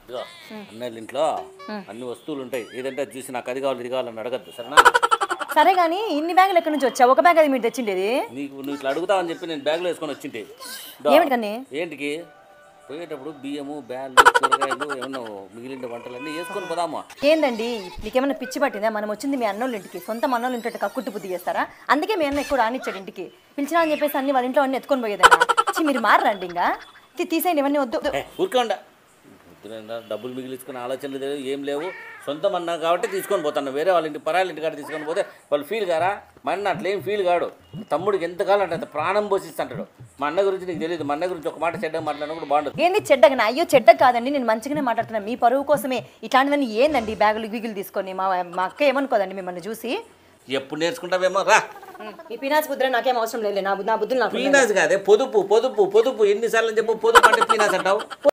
ఇదిగో అన్నయ్య ఇంట్లో అన్ని వస్తువులు ఉంటాయి ఏదంటే అది చూసి నాకు అది కావాలి ఇది కావాలని అడగద్దు సరేనా సరే కానీ ఇన్ని బ్యాగులు ఎక్కడి నుంచి వచ్చావు ఒక బ్యాగ్ అది మీరు తెచ్చిండేది నీకు నువ్వు ఇట్లా అడుగుతావని చెప్పి నేను బ్యాగ్లో వేసుకొని వచ్చింటే ఏమిటి కన్నీ ఏంటికి పోయేటప్పుడు బియ్యము బ్యాళ్ళు కూరగాయలు ఏమన్నా మిగిలిన వంటలన్నీ వేసుకొని పోదామా ఏందండి మీకేమైనా పిచ్చి పట్టిందా మనం వచ్చింది మీ అన్నోళ్ళ ఇంటికి సొంత మనోళ్ళు ఇంటి కక్కుట్టు బుద్ధి చేస్తారా అందుకే మీ అన్న ఎక్కువ రానిచ్చాడు ఇంటికి పిలిచినా అని చెప్పేసి అన్ని వాళ్ళ ఇంట్లో అన్ని ఎత్తుకొని పోయేదన్నా చి మీరు మారండి ఇంకా తీ- తీసేయండి ఇవన్నీ వద్దు ఏ, ఊరుకోండా వద్దులేండా, డబ్బులు మిగిలించుకునే ఆలోచనలు లేవు ఏం లేవు సొంతం అన్నా కాబట్టి తీసుకొని పోతాను వేరే వాళ్ళ ఇంటి పరాయిల ఇంటి కాడ తీసుకొని పోతే వాళ్ళు ఫీల్ కారా మా అన్న అట్లా ఏం ఫీల్ కాడు తమ్ముడికి ఎంత కావాలంటే అంత ప్రాణం పోషిస్తుంటాడు మా అన్న గురించి నీకు తెలియదు మా అన్న గురించి ఒక మాట చెడ్డ మాట్లాడినప్పుడు బాగుండదు ఏంది చెడ్డగా అయ్యో చెడ్డ కాదండి నేను మంచిగానే మాట్లాడుతున్నా మీ పరువు కోసమే ఇట్లాంటివన్నీ ఏందండి ఈ బ్యాగులు గీగులు తీసుకొని మా మా అక్క ఏమనుకోదండి మిమ్మల్ని చూసి ఎప్పుడు నేర్చుకుంటావేమో రా ఈ పినాచి బుద్ధి నాకేం అవసరం లేదు నా బు- నా బుద్ధులు నాకు ఉన్నాయి. పీనాస్ కాదే పొదుపు పొదుపు పొదుపు ఎన్నిసార్లు చెప్పు పొదుపు అంటే పీనాస్ అంటావు